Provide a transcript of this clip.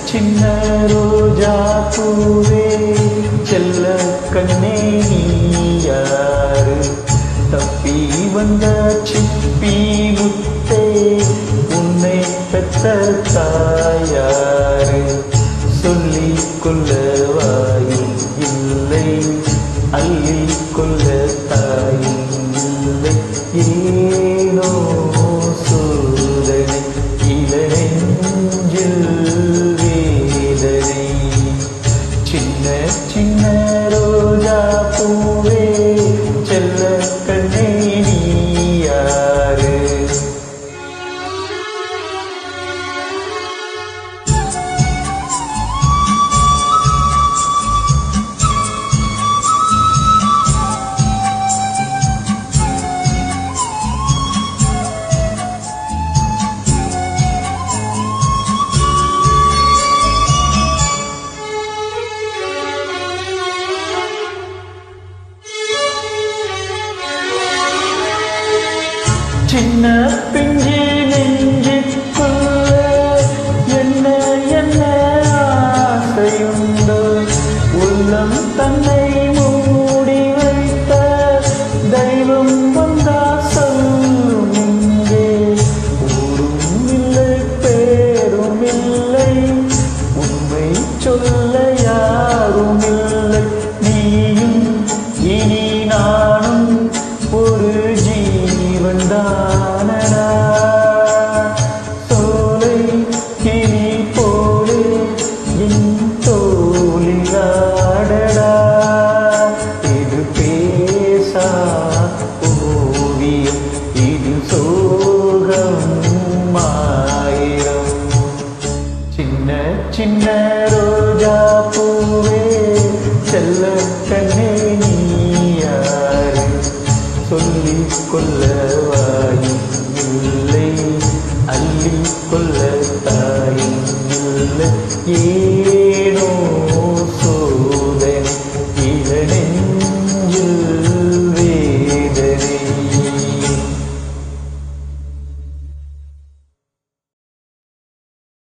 சின்ன ரோஜா பூவே செல்ல கண்ணே நீ யாரு தப்பி வந்த சிப்பி முத்தே உன்னை பெற்ற தாயாரு சொல்லிக் கொள்ள வாயும் இல்லை அள்ளிக் கொள்ள தாயும் இல்லை ஏனோ சோதனை இளநெஞ்சில் வேதனை சின்ன சின்ன ரோஜா பூவே செல்ல கண்ணே நீ யாரு சின்ன பிஞ்சு நெஞ்சுக்குள்ள என்ன என்ன ஆசையுண்டோ உள்ளம் தன்னை மூடி வைத்த தெய்வம் வந்தா சொல்லும் இங்கே ஊரும் இல்லை பேரும் இல்லை உண்மை சொல்ல யாரும் இல்லை நீயும் இனி நானும் ஒரு ஜீவன் தானடா சோலை கிளி போலே என் தோளிலாடடா இது பேசா ஓவியம் இது சோகம் ஆயிரம் சின்ன சின்ன ரோஜா பூவே செல்ல கண்ணே நீ யாரு சொல்லிக் கொள்ள வாயும் இல்லை அள்ளிக் கொள்ள தாயும் இல்லை ஏ